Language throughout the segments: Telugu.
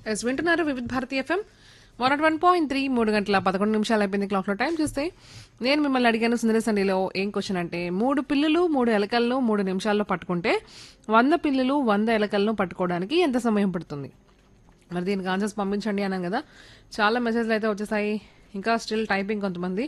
ఎస్ వింటున్నారు Vividh Bharati FM one one point three మూడు గంటల పదకొండు నిమిషాలు అయిపోయింది క్లాక్లో టైం చూస్తే నేను మిమ్మల్ని అడిగాను సుందర సండిలో ఏం క్వశ్చన్ అంటే మూడు పిల్లులు మూడు ఎలకలను మూడు నిమిషాల్లో పట్టుకుంటే వంద పిల్లులు వంద ఎలకలను పట్టుకోవడానికి ఎంత సమయం పడుతుంది మరి దీనికి ఆన్సర్స్ పంపించండి అన్నాం కదా చాలా మెసేజ్లు అయితే వచ్చేసాయి ఇంకా స్టిల్ టైపింగ్ కొంతమంది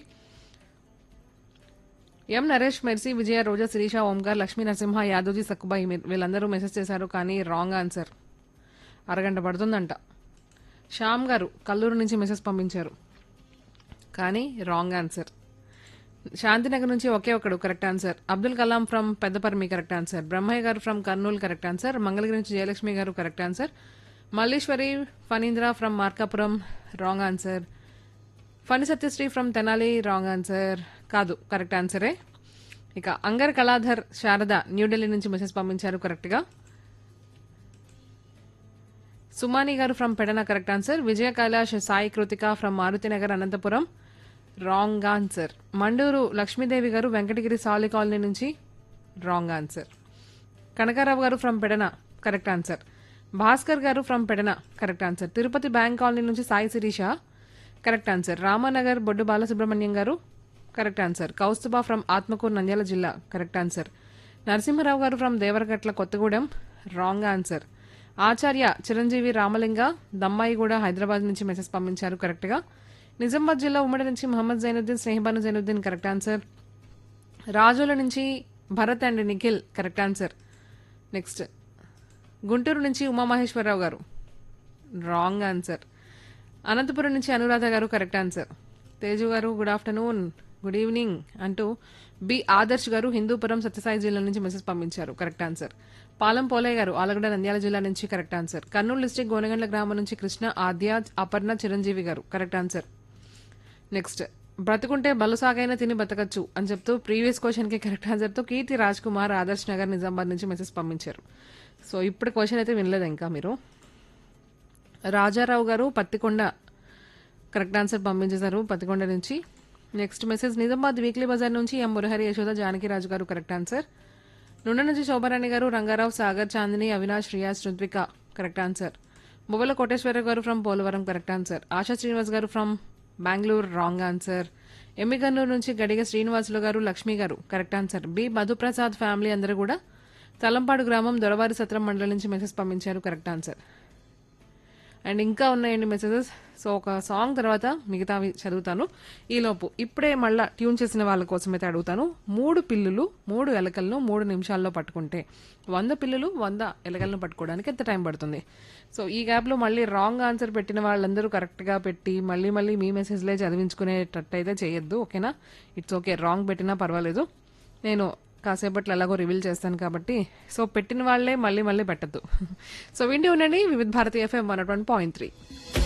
ఎం నరేష్ మెర్సీ విజయ రోజా శిరీష ఓంకార్ లక్ష్మీ నరసింహ యాదవ్జీ సక్కుబాయి మీ- వీళ్ళందరూ మెసేజ్ చేశారు కానీ రాంగ్ ఆన్సర్ అరగంట పడుతుందంట శ్యామ్ గారు కల్లూరు నుంచి మెసేజ్ పంపించారు కానీ రాంగ్ ఆన్సర్ శాంతినగర్ నుంచి ఒకే ఒకడు correct answer Abdul Kalam from Peddaparmi correct answer Brahmaiah గారు from Kurnool correct answer Mangalagiri నుంచి జయలక్ష్మి గారు correct answer Malleswari Phanindra from Markapuram wrong answer Phani Satyasri from Tenali wrong answer కాదు కరెక్ట్ ఆన్సరే ఇక అంగర్ కళాధర్ శారద న్యూఢిల్లీ నుంచి మెసేజ్ పంపించారు కరెక్ట్గా సుమాని గారు from Pedana correct answer Vijaya Kailash Sai Kruthika from Maruthinagar Anantapuram wrong answer Manduru Lakshmidevi గారు వెంకటగిరి సాలి కాలనీ నుంచి రాంగ్ ఆన్సర్ కనకారావు గారు from Pedana correct answer Bhaskar గారు from Pedana correct answer Tirupati bank colony నుంచి సాయి శిరీష కరెక్ట్ ఆన్సర్ రామానగర్ బొడ్డు బాలసుబ్రహ్మణ్యం గారు correct answer Kaustuba from Atmakur Nandyal జిల్లా కరెక్ట్ ఆన్సర్ నరసింహరావు గారు from Devaragatla Kothagudem wrong answer Acharya Chiranjeevi Ramalinga Dammaiguda Hyderabad నుంచి మెసేజ్ పంపించారు కరెక్ట్గా నిజామాబాద్ జిల్లా ఉమ్మడి నుంచి మహమ్మద్ జైనుద్దీన్ స్నేహబాను జైనుద్దీన్ కరెక్ట్ ఆన్సర్ రాజుల నుంచి Bharat and Nikhil correct answer next Guntur నుంచి ఉమామహేశ్వరరావు గారు రాంగ్ ఆన్సర్ అనంతపురం నుంచి అనురాధ గారు కరెక్ట్ ఆన్సర్ తేజు గారు గుడ్ ఆఫ్టర్నూన్ గుడ్ ఈవినింగ్ అంటూ బి ఆదర్శ్ గారు హిందూపురం సత్యసాయి జిల్లా నుంచి మెసేజ్ పంపించారు కరెక్ట్ ఆన్సర్ పాలం పోలయ్య గారు ఆలగడ్డ నంద్యాల జిల్లా నుంచి correct answer Kurnool district Gonagandla గ్రామం నుంచి కృష్ణ ఆద్య అపర్ణ చిరంజీవి గారు కరెక్ట్ ఆన్సర్ నెక్స్ట్ బ్రతుకుంటే బలుసాగైనా తిని బతకచ్చు అని చెప్తూ ప్రీవియస్ క్వశ్చన్ కి కరెక్ట్ ఆన్సర్ తో కీర్తి రాజ్ కుమార్ ఆదర్శ్ నగర్ నిజామాబాద్ నుంచి మెసేజ్ పంపించారు సో ఇప్పుడు క్వశ్చన్ అయితే వినలేదు ఇంకా మీరు రాజారావు గారు పత్తికొండ కరెక్ట్ ఆన్సర్ పంపించేశారు పత్తికొండ నుంచి next message Nizamabad weekly bazaar నుంచి ఎం మురహరి యశోద జానకిరాజు గారు కరెక్ట్ ఆన్సర్ నుండ నుంచి శోభారాణి గారు రంగారావు సాగర్ చాందిని అవినాష్ రియాజ్ రుద్విక కరెక్ట్ ఆన్సర్ మువ్వల కోటేశ్వర గారు from Polavaram correct answer Asha Srinivas గారు from Bengaluru wrong answer Emmiganur నుంచి గడిగ శ్రీనివాసులు గారు లక్ష్మి గారు correct answer B Madhuprasad family అందరూ కూడా తలంపాడు గ్రామం దొరవారి సత్రం మండలం నుంచి మెసేజ్ పంపించారు కరెక్ట్ ఆన్సర్ అండ్ ఇంకా ఉన్నాయండి మెసేజెస్ సో ఒక సాంగ్ తర్వాత మిగతావి చదువుతాను ఈలోపు ఇప్పుడే మళ్ళా ట్యూన్ చేసిన వాళ్ళ కోసం అయితే అడుగుతాను మూడు పిల్లులు మూడు ఎలకలను మూడు నిమిషాల్లో పట్టుకుంటే వంద పిల్లులు వంద ఎలకలను పట్టుకోవడానికి ఎంత టైం పడుతుంది సో ఈ గ్యాప్లో మళ్ళీ రాంగ్ ఆన్సర్ పెట్టిన వాళ్ళందరూ కరెక్ట్గా పెట్టి మళ్ళీ మళ్ళీ మీ మెసేజ్లే చదివించుకునేటట్టు అయితే చేయొద్దు ఓకేనా ఇట్స్ ఓకే రాంగ్ పెట్టినా పర్వాలేదు నేను కాసేపట్లో ఎలాగో రివీల్ చేస్తాను కాబట్టి సో పెట్టిన వాళ్ళే మళ్ళీ మళ్ళీ పెట్టద్దు సో విండి ఉండండి Vividh Bharati FM one point three